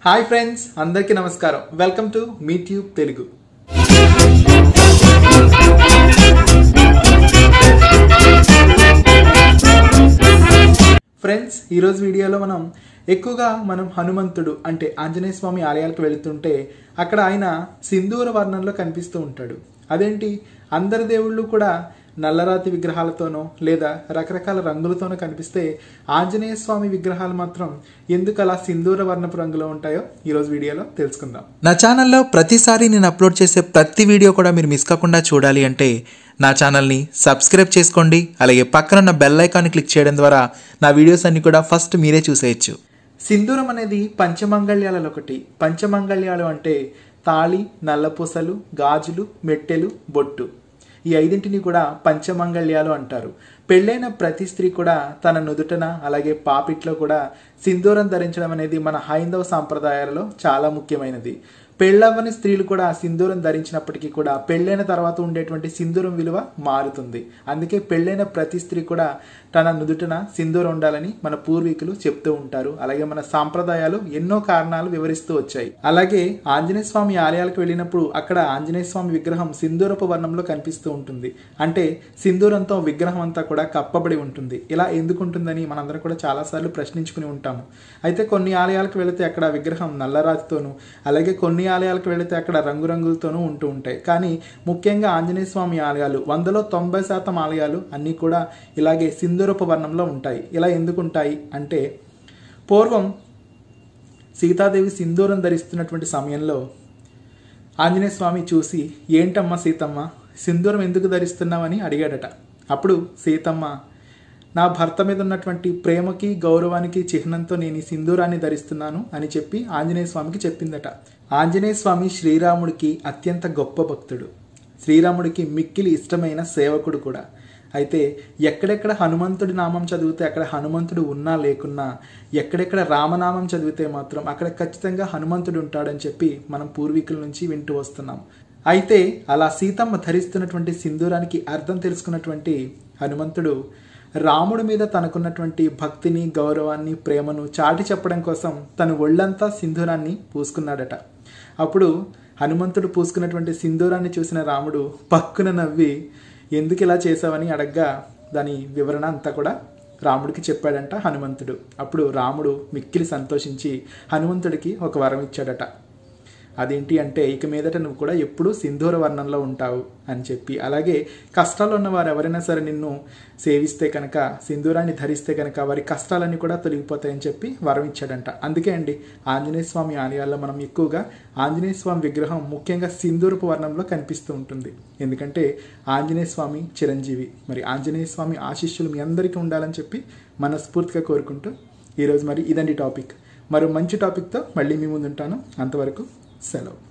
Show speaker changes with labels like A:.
A: hi friends అందరికీ నమస్కారం welcome to me tube Telugu friends ఈరోజు వీడియోలో మనం ఎక్కువగా మనం హనుమంతుడు అంటే ఆంజనేయ స్వామి ఆలయాలకు వెళుతుంటే అక్కడ ఆయన సింధూర వర్ణంలో కనిపిస్తూ ఉంటాడు అదేంటి అందరి దేవుళ్ళు కూడా నల్లరాతి విగ్రహాలతోనో లేదా రకరకాల రంగులతోనో కనిపిస్తే ఆంజనేయ స్వామి విగ్రహాలు మాత్రం ఎందుకు అలా సింధూర వర్ణపు రంగులో ఉంటాయో ఈరోజు వీడియోలో తెలుసుకుందాం
B: నా ఛానల్లో ప్రతిసారి నేను అప్లోడ్ చేసే ప్రతి వీడియో కూడా మీరు మిస్ కాకుండా చూడాలి అంటే నా ఛానల్ని సబ్స్క్రైబ్ చేసుకోండి అలాగే పక్కన ఉన్న బెల్ ఐకాన్ని క్లిక్ చేయడం ద్వారా నా వీడియోస్ అన్ని కూడా ఫస్ట్ మీరే చూసేయచ్చు
A: సింధూరం అనేది పంచమంగళ్యాలలో ఒకటి పంచమంగళ్యాలు అంటే తాళి నల్లపూసలు గాజులు మెట్టెలు బొట్టు ఈ ఐదింటిని కూడా పంచమంగళ్యాలు అంటారు పెళ్ళైన ప్రతి స్త్రీ కూడా తన నుదుటన అలాగే పాపిట్లో కూడా సింధూరం ధరించడం అనేది మన హైందవ సాంప్రదాయాలలో చాలా ముఖ్యమైనది పెళ్ళవ్వని స్త్రీలు కూడా సింధూరం ధరించినప్పటికీ కూడా పెళ్ళైన తర్వాత ఉండేటువంటి సింధూరం విలువ మారుతుంది అందుకే పెళ్ళైన ప్రతి స్త్రీ కూడా తన నుదుటన సింధూరం ఉండాలని మన పూర్వీకులు చెప్తూ ఉంటారు అలాగే మన సాంప్రదాయాలు ఎన్నో కారణాలు వివరిస్తూ వచ్చాయి అలాగే ఆంజనేయ స్వామి ఆలయాలకు వెళ్ళినప్పుడు అక్కడ ఆంజనేయ స్వామి విగ్రహం సింధూరపు వర్ణంలో కనిపిస్తూ ఉంటుంది అంటే సింధూరంతో విగ్రహం అంతా కూడా కప్పబడి ఉంటుంది ఇలా ఎందుకు ఉంటుందని మనందరం కూడా చాలాసార్లు ప్రశ్నించుకుని ఉంటాము అయితే కొన్ని ఆలయాలకు వెళితే అక్కడ విగ్రహం నల్లరాతితోనూ అలాగే కొన్ని ఆలయాలకు వెళితే అక్కడ రంగురంగులతోనూ ఉంటూ ఉంటాయి కానీ ముఖ్యంగా ఆంజనేయ స్వామి ఆలయాలు వందలో తొంభై శాతం ఆలయాలు అన్నీ కూడా ఇలాగే సింధూరపు వర్ణంలో ఉంటాయి ఇలా ఎందుకు ఉంటాయి అంటే పూర్వం సీతాదేవి సింధూరం ధరిస్తున్నటువంటి సమయంలో ఆంజనేయ స్వామి చూసి ఏంటమ్మా సీతమ్మ సింధూరం ఎందుకు ధరిస్తున్నావని అడిగాడట అప్పుడు సీతమ్మ నా భర్త మీద ఉన్నటువంటి ప్రేమకి గౌరవానికి చిహ్నంతో నేను ఈ సింధూరాన్ని ధరిస్తున్నాను అని చెప్పి ఆంజనేయ స్వామికి చెప్పిందట ఆంజనేయ స్వామి శ్రీరాముడికి అత్యంత గొప్ప భక్తుడు శ్రీరాముడికి మిక్కిలి ఇష్టమైన సేవకుడు కూడా అయితే ఎక్కడెక్కడ హనుమంతుడి నామం చదివితే అక్కడ హనుమంతుడు ఉన్నా లేకున్నా ఎక్కడెక్కడ రామనామం చదివితే మాత్రం అక్కడ ఖచ్చితంగా హనుమంతుడు ఉంటాడని చెప్పి మనం పూర్వీకుల నుంచి వింటూ వస్తున్నాం అయితే అలా సీతమ్మ ధరిస్తున్నటువంటి సింధూరానికి అర్థం తెలుసుకున్నటువంటి హనుమంతుడు రాముడి మీద తనకున్నటువంటి భక్తిని గౌరవాన్ని ప్రేమను చాటి చెప్పడం కోసం తను ఒళ్ళంతా సింధూరాన్ని పూసుకున్నాడట అప్పుడు హనుమంతుడు పూసుకున్నటువంటి సింధూరాన్ని చూసిన రాముడు పక్కున నవ్వి ఎందుకు ఇలా చేసావని అడగ్గా దాని వివరణ అంతా కూడా రాముడికి చెప్పాడంట హనుమంతుడు అప్పుడు రాముడు మిక్కిలి సంతోషించి హనుమంతుడికి ఒక వరం ఇచ్చాడట అదేంటి అంటే ఇక మీదట నువ్వు కూడా ఎప్పుడూ సింధూర వర్ణంలో ఉంటావు అని చెప్పి అలాగే కష్టాలు ఉన్న వారు ఎవరైనా సరే నిన్ను సేవిస్తే కనుక సింధూరాన్ని ధరిస్తే కనుక వారి కష్టాలన్నీ కూడా తొలగిపోతాయని చెప్పి వరం ఇచ్చాడంట అందుకే అండి ఆంజనేయ స్వామి ఆలయాల్లో మనం ఎక్కువగా ఆంజనేయ స్వామి విగ్రహం ముఖ్యంగా సింధూరపు వర్ణంలో కనిపిస్తూ ఉంటుంది ఎందుకంటే ఆంజనేయ స్వామి చిరంజీవి మరి ఆంజనేయ స్వామి ఆశిష్యులు మీ అందరికీ ఉండాలని చెప్పి మనస్ఫూర్తిగా కోరుకుంటూ ఈరోజు మరి ఇదండి టాపిక్ మరో మంచి టాపిక్తో మళ్ళీ మీ ముందుంటాను అంతవరకు సెలవు